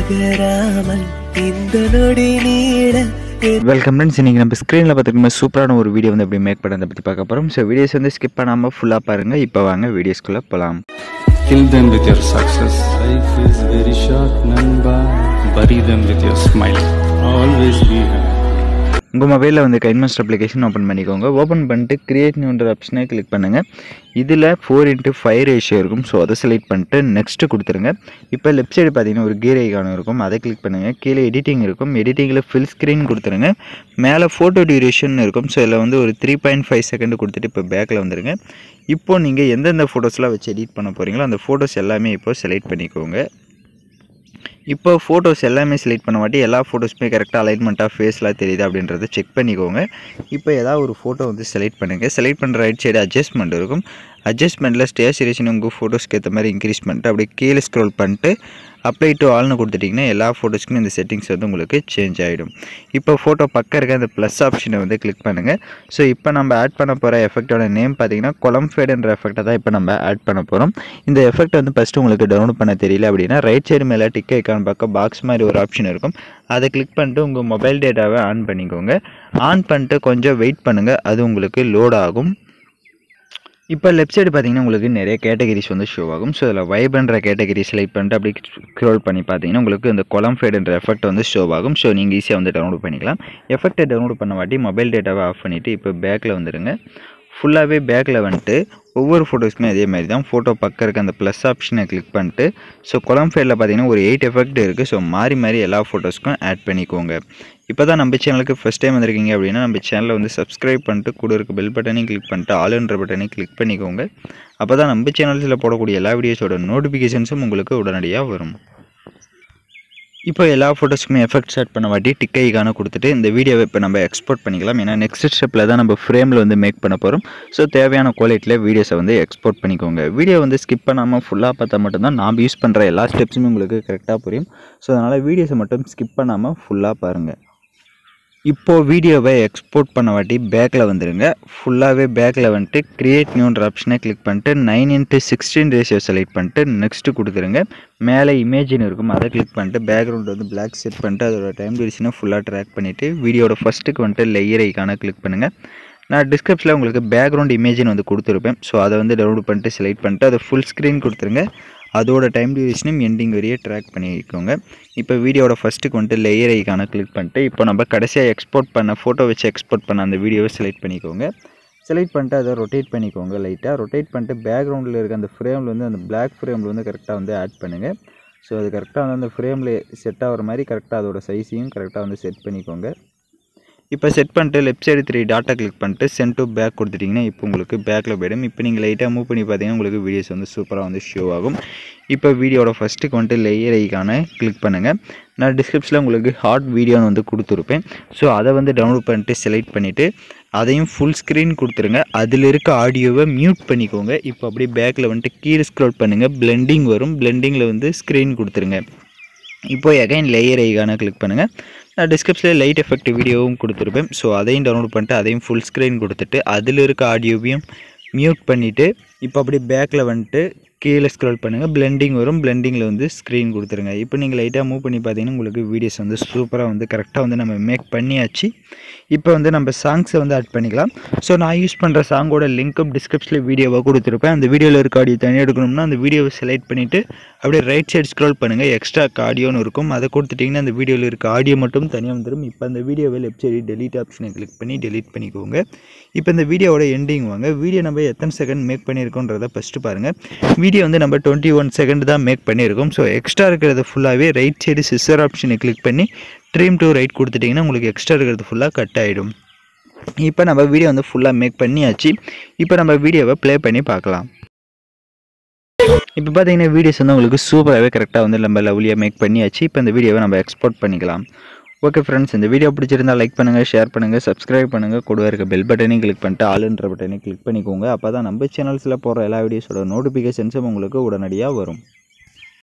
நகராமல் இந்த நொடி நீள என் வெல்கம் ஃப்ரெண்ட்ஸ் இன்றைக்கி நம்ம ஸ்க்ரீனில் பார்த்துக்கணும் சூப்பரான ஒரு வீடியோ வந்து எப்படி மேக் பண்ணுறதை பற்றி பார்க்க போகிறோம் ஸோ வீடியோஸ் வந்து ஸ்கிப் பண்ணாமல் ஃபுல்லாக பாருங்கள் இப்போ வாங்க வீடியோஸ்குள்ளே போகலாம் Kill them with your success. Life is very short, Namba. Bury them with your smile. Always be happy. உங்கள் மொபைலில் வந்து கைன்மாஸ்டர் அப்ளிகேஷன் ஓப்பன் பண்ணிக்கோங்க ஓப்பன் பண்ணிட்டு கிரியேட் நியூன்ற ஆப்ஷனை கிளிக் பண்ணுங்கள் இதில் ஃபோர் இன்ட்டு ஃபைவ் ரேஷியோ இருக்கும் ஸோ அதை செலக்ட் பண்ணிட்டு நெக்ஸ்ட்டு கொடுத்துருங்க இப்போ லெஃப்ட் சைடு பார்த்தீங்கன்னா ஒரு கீர் ஐகான் இருக்கும் அதை கிளிக் பண்ணுங்கள் கீழே எடிட்டிங் இருக்கும் எடிட்டிங்கில் ஃபில் ஸ்க்ரீன் கொடுத்துருங்க மேலே ஃபோட்டோ டியூரேஷன் இருக்கும் ஸோ இதில் வந்து ஒரு த்ரீ பாயிண்ட் ஃபைவ் செகண்ட் கொடுத்துட்டு இப்போ பேக்கில் வந்துருங்க இப்போ நீங்கள் எந்தெந்த ஃபோட்டோஸ்லாம் வச்சு எடிட் பண்ண போகிறீங்களோ அந்த ஃபோட்டோஸ் எல்லாமே இப்போ செலக்ட் பண்ணிக்கோங்க இப்போ ஃபோட்டோஸ் எல்லாமே செலக்ட் பண்ண மாட்டி எல்லா ஃபோட்டோஸுமே கரெக்டாக அலைன்மெண்ட்டாக ஃபேஸ்லாம் தெரியுது அப்படின்றத செக் பண்ணிக்கோங்க இப்போ ஏதாவது ஒரு ஃபோட்டோ வந்து செலக்ட் பண்ணுங்கள் செலக்ட் பண்ணுற ரைட் சைடு அட்ஜஸ்ட்மெண்ட் இருக்கும் அட்ஜஸ்ட்மெண்ட்டில் ஸ்டேச்சுரேஷன் உங்கள் ஃபோட்டோஸ்க்கு ஏற்ற மாதிரி இன்க்ரீஸ் பண்ணிட்டு அப்படியே கீழே ஸ்க்ரோல் பண்ணிட்டு அப்ளை டு ஆல்னு கொடுத்துட்டிங்கன்னா எல்லா ஃபோட்டோஸ்க்குமே இந்த செட்டிங்ஸ் வந்து உங்களுக்கு சேஞ்ச் ஆகிடும் இப்போ ஃபோட்டோ பக்கம் இருக்க அந்த ப்ளஸ் ஆப்ஷனை வந்து கிளிக் பண்ணுங்கள் ஸோ இப்போ நம்ம ஆட் பண்ண போகிற எஃபெக்டோட நேம் பார்த்தீங்கன்னா கொலம்ஃபேடுன்ற எஃபெக்டை தான் இப்போ நம்ம ஆட் பண்ண போகிறோம் இந்த எஃபெக்ட் வந்து ஃபஸ்ட்டு உங்களுக்கு டவுன்லோட் பண்ண தெரியல அப்படின்னா ரைட் சைடு மேலே டிக் ஐக்கான் பக்கம் பாக்ஸ் மாதிரி ஒரு ஆப்ஷன் இருக்கும் அதை கிளிக் பண்ணிட்டு உங்கள் மொபைல் டேட்டாவை ஆன் பண்ணிக்கோங்க ஆன் பண்ணிட்டு கொஞ்சம் வெயிட் பண்ணுங்கள் அது உங்களுக்கு லோட் ஆகும் இப்போ லெஃப்ட் சைடு பார்த்தீங்கன்னா உங்களுக்கு நிறைய கேட்டகரிஸ் வந்து ஷோ ஆகும் ஸோ இதில் வைப்ன்ற கேட்டகரி செலக்ட் பண்ணிட்டு அப்படி ஸ்க்ரோல் பண்ணி பார்த்தீங்கன்னா உங்களுக்கு இந்த கொலம் ஃபேடுன்ற எஃபெக்ட் வந்து ஷோ ஆகும் ஸோ நீங்கள் ஈஸியாக வந்து டவுன்லோட் பண்ணிக்கலாம் எஃபெக்ட்டை டவுன்லோட் பண்ண வாட்டி மொபைல் டேட்டாவை ஆஃப் பண்ணிவிட்டு இப்போ பேக்கில் வந்துடுங்க ஃபுல்லாகவே பேக்கில் வந்துட்டு ஒவ்வொரு ஃபோட்டோஸ்க்குமே அதே மாதிரி தான் ஃபோட்டோ பக்கம் இருக்க அந்த ப்ளஸ் ஆப்ஷனை கிளிக் பண்ணிட்டு ஸோ கொலம் ஃபேடில் பார்த்தீங்கன்னா ஒரு எயிட் எஃபெக்ட் இருக்குது ஸோ மாறி மாறி எல்லா ஃபோட்டோஸ்க்கும் ஆட் பண்ணிக்கோங்க இப்போ தான் நம்ம சேனலுக்கு ஃபஸ்ட் டைம் வந்திருக்கீங்க அப்படின்னா நம்ம சேனலை வந்து சப்ஸ்கிரைப் பண்ணிட்டு கூட இருக்க பெல் பட்டனையும் கிளிக் பண்ணிட்டு ஆளுன்ற பட்டனையும் கிளிக் பண்ணிக்கோங்க அப்போ தான் நம்ம சேனல்ஸில் போடக்கூடிய எல்லா வீடியோஸோட நோட்டிஃபிகேஷன்ஸும் உங்களுக்கு உடனடியாக வரும் இப்போ எல்லா ஃபோட்டோஸ்க்குமே எஃபெக்ட் செட் பண்ண வாட்டி டிக் ஐக்கான கொடுத்துட்டு இந்த வீடியோவை இப்போ நம்ம எக்ஸ்போர்ட் பண்ணிக்கலாம் ஏன்னா நெக்ஸ்ட் ஸ்டெப்பில் தான் நம்ம ஃப்ரேமில் வந்து மேக் பண்ண போகிறோம் ஸோ தேவையான குவாலிட்டியில் வீடியோஸை வந்து எக்ஸ்போர்ட் பண்ணிக்கோங்க வீடியோ வந்து ஸ்கிப் பண்ணாமல் ஃபுல்லாக பார்த்தா மட்டும்தான் நாம் யூஸ் பண்ணுற எல்லா ஸ்டெப்ஸுமே உங்களுக்கு கரெக்டாக புரியும் ஸோ அதனால் வீடியோஸை மட்டும் ஸ்கிப் பண்ணாமல் ஃபுல்லாக பாருங்கள் இப்போது வீடியோவை எக்ஸ்போர்ட் பண்ண வாட்டி பேக்கில் வந்துடுங்க ஃபுல்லாகவே பேக்கில் வந்துட்டு கிரியேட் நியூன்ற ஆப்ஷனை கிளிக் பண்ணிட்டு nine into sixteen ratio select பண்ணிட்டு நெக்ஸ்ட்டு கொடுத்துருங்க மேலே இமேஜின் இருக்கும் அதை கிளிக் பண்ணிட்டு பேக்ரவுண்ட் வந்து பிளாக் செட் பண்ணிட்டு அதோட டைம் டியூரேஷனை ஃபுல்லாக ட்ராக் பண்ணிவிட்டு வீடியோட ஃபஸ்ட்டுக்கு வந்துட்டு லேயர் ஐக்கான கிளிக் பண்ணுங்கள் நான் டிஸ்கிரிப்ஷனில் உங்களுக்கு பேக்ரவுண்ட் இமேஜின் வந்து கொடுத்துருப்பேன் ஸோ அதை வந்து டவுன்லோட் பண்ணிட்டு செலக்ட் பண்ணிட்டு அதை ஃபுல் ஸ்க்ரீன் கொடுத்துருங்க அதோட டைம் டியூரேஷனும் எண்டிங் வரையே ட்ராக் பண்ணிக்கோங்க இப்போ வீடியோட ஃபஸ்ட்டுக்கு வந்துட்டு லேயர் ஐக்கான கிளிக் பண்ணிட்டு இப்போ நம்ம கடைசியாக எக்ஸ்போர்ட் பண்ண ஃபோட்டோ வச்சு எக்ஸ்போர்ட் பண்ண அந்த வீடியோவை செலக்ட் பண்ணிக்கோங்க செலக்ட் பண்ணிட்டு அதை ரொட்டேட் பண்ணிக்கோங்க லைட்டாக ரொட்டேட் பண்ணிட்டு பேக்ரவுண்டில் இருக்க அந்த ஃப்ரேமில் வந்து அந்த பிளாக் ஃப்ரேமில் வந்து கரெக்டாக வந்து ஆட் பண்ணுங்கள் ஸோ அது கரெக்டாக வந்து அந்த ஃப்ரேமில் செட் ஆகிற மாதிரி கரெக்டாக அதோட சைஸையும் கரெக்டாக வந்து செட் பண்ணிக்கோங்க இப்போ செட் பண்ணிட்டு left side three dot click பண்ணிட்டு சென்ட் டு பேக் கொடுத்துட்டிங்கன்னா இப்போ உங்களுக்கு பேக்கில் போயிடும் இப்போ நீங்கள் லைட்டாக மூவ் பண்ணி பார்த்தீங்கன்னா உங்களுக்கு வீடியோஸ் வந்து சூப்பராக வந்து ஷோ ஆகும் இப்போ வீடியோட ஃபஸ்ட்டுக்கு வந்துட்டு லேயர் ஐக்கான கிளிக் பண்ணுங்கள் நான் டிஸ்கிரிப்ஷனில் உங்களுக்கு ஹாட் வீடியோன்னு வந்து கொடுத்துருப்பேன் ஸோ அதை வந்து டவுன்லோட் பண்ணிட்டு செலக்ட் பண்ணிவிட்டு அதையும் ஃபுல் ஸ்க்ரீன் கொடுத்துருங்க அதில் இருக்க ஆடியோவை மியூட் பண்ணிக்கோங்க இப்போ அப்படியே பேக்கில் வந்துட்டு கீழே ஸ்க்ரோல் பண்ணுங்கள் பிளெண்டிங் வரும் பிளெண்டிங்கில் வந்து ஸ்க்ரீன் கொடுத்துருங்க இப்போ எகைன் லேயர் ஐக்கான கிளிக் பண்ணுங்கள் நான் டிஸ்கிரிப்ஷனில் லைட் எஃபெக்ட் வீடியோவும் கொடுத்துருப்பேன் ஸோ அதையும் டவுன்லோட் பண்ணிட்டு அதையும் ஃபுல் ஸ்க்ரீன் கொடுத்துட்டு அதில் இருக்க ஆடியோவையும் மியூட் பண்ணிவிட்டு இப்போ அப்படி பேக்கில் வந்துட்டு கீழே ஸ்க்ரோல் பண்ணுங்கள் பிளெண்டிங் வரும் பிளெண்டிங்கில் வந்து ஸ்க்ரீன் கொடுத்துருங்க இப்போ நீங்கள் லைட்டாக மூவ் பண்ணி பார்த்தீங்கன்னா உங்களுக்கு வீடியோஸ் வந்து சூப்பராக வந்து கரெக்டாக வந்து நம்ம மேக் பண்ணியாச்சு இப்போ வந்து நம்ம சாங்ஸை வந்து ஆட் பண்ணிக்கலாம் ஸோ நான் யூஸ் பண்ணுற சாங்கோட லிங்க்கும் டிஸ்கிரிப்ஷனில் வீடியோவாக கொடுத்துருப்பேன் அந்த வீடியோவில் இருக்க ஆடியோ தனியாக எடுக்கணும்னா அந்த வீடியோவை செலக்ட் பண்ணிவிட்டு அப்படியே ரைட் சைடு ஸ்க்ரோல் பண்ணுங்கள் எக்ஸ்ட்ரா ஆடியோன்னு இருக்கும் அதை கொடுத்துட்டிங்கன்னா அந்த வீடியோவில் இருக்க ஆடியோ மட்டும் தனியாக வந்துடும் இப்போ அந்த வீடியோவை லெஃப்ட் சைடு டெலீட் ஆப்ஷனை கிளிக் பண்ணி டெலீட் பண்ணிக்கோங்க இப்போ இந்த வீடியோவோட எண்டிங் வாங்க வீடியோ நம்ம எத்தனை செகண்ட் மேக் பண்ணியிருக்கோன்றதை ஃபஸ்ட்டு பாருங்கள் வீடியோ வந்து நம்ம டுவெண்ட்டி ஒன் செகண்ட் தான் மேக் பண்ணியிருக்கோம் ஸோ எக்ஸ்ட்ரா இருக்கிறது ஃபுல்லாகவே ரைட் சைடு சிஸ்டர் ஆப்ஷனை கிளிக் பண்ணி ட்ரீம் டு ரைட் கொடுத்துட்டிங்கன்னா உங்களுக்கு எக்ஸ்ட்ரா இருக்கிறது ஃபுல்லாக கட் ஆகிடும் இப்போ நம்ம வீடியோ வந்து ஃபுல்லாக மேக் பண்ணியாச்சு இப்போ நம்ம வீடியோவை ப்ளே பண்ணி பார்க்கலாம் இப்போ பார்த்தீங்கன்னா வீடியோஸ் வந்து உங்களுக்கு சூப்பராகவே கரெக்டாக வந்து நம்ம லவ்லியாக மேக் பண்ணியாச்சு இப்போ இந்த வீடியோவை நம்ம எக்ஸ்போர்ட் பண்ணிக்கலாம் ஓகே ஃப்ரெண்ட்ஸ் இந்த வீடியோ பிடிச்சிருந்தா லைக் பண்ணுங்கள் ஷேர் பண்ணுங்கள் சப்ஸ்கிரைப் பண்ணுங்கள் கூட இருக்க பெல் பட்டனையும் கிளிக் பண்ணிட்டு ஆளுன்ற பட்டனையும் கிளிக் பண்ணிக்கோங்க அப்போ தான் நம்ம சேனல்ஸில் போகிற எல்லா வீடியோஸோட நோட்டிஃபிகேஷன்ஸும் உங்களுக்கு உடனடியாக வரும்